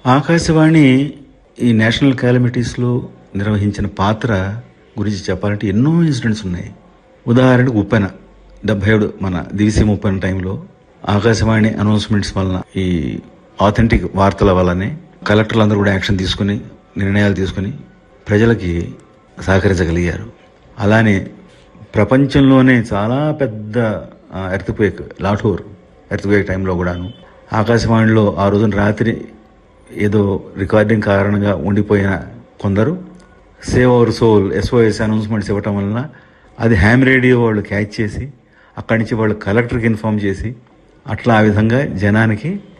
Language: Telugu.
ఆకాశవాణి ఈ నేషనల్ క్యాలమిటీస్లో నిర్వహించిన పాత్ర గురించి చెప్పాలంటే ఎన్నో ఇన్సిడెంట్స్ ఉన్నాయి ఉదాహరణకు ఉప్పెన డెబ్బై ఏడు మన దివిసీమ ఉప్పెన టైంలో ఆకాశవాణి అనౌన్స్మెంట్స్ వలన ఈ ఆథెంటిక్ వార్తల వల్లనే కలెక్టర్లు అందరూ కూడా యాక్షన్ తీసుకుని నిర్ణయాలు తీసుకుని ప్రజలకి సహకరించగలిగారు అలానే ప్రపంచంలోనే చాలా పెద్ద ఎర్త్క్వేక్ లాఠోర్ ఎర్త్క్వేక్ టైంలో కూడాను ఆకాశవాణిలో ఆ రోజున రాత్రి ఏదో రికార్డింగ్ కారణంగా ఉండిపోయిన కొందరు save our soul SOS announcements ఇవ్వటం వలన అది హ్యామ్ రేడియో వాళ్ళు క్యాచ్ చేసి అక్కడి నుంచి వాళ్ళు కలెక్టర్కి ఇన్ఫామ్ చేసి అట్లా ఆ విధంగా జనానికి